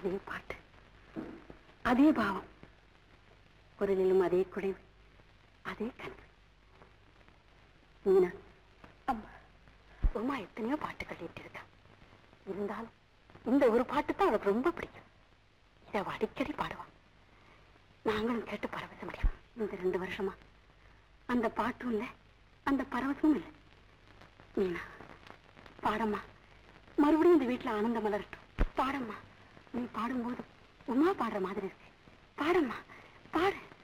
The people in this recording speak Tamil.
அதே பாட்டு அதே பாவம் குரலிலும் அதே குடைவு அதே கனவு மீனா அம்மா உமா எத்தனையோ பாட்டுகள் கேட்டிருக்கா இருந்தாலும் இந்த ஒரு பாட்டு தான் அவளுக்கு ரொம்ப பிடிக்கும் இதை அவ அடிக்கடி பாடுவான் நாங்களும் கேட்டு பரவசம் அடைவோம் இந்த ரெண்டு வருஷமா அந்த பாட்டும் இல்லை அந்த பரவசமும் இல்லை மீனா பாடம்மா மறுபடியும் இந்த வீட்டுல ஆனந்தம் மலரட்டும் பாடம்மா நீ பாடும்போது உமா பாடுற மாதிரி இருக்கு பாடம்மா பாடு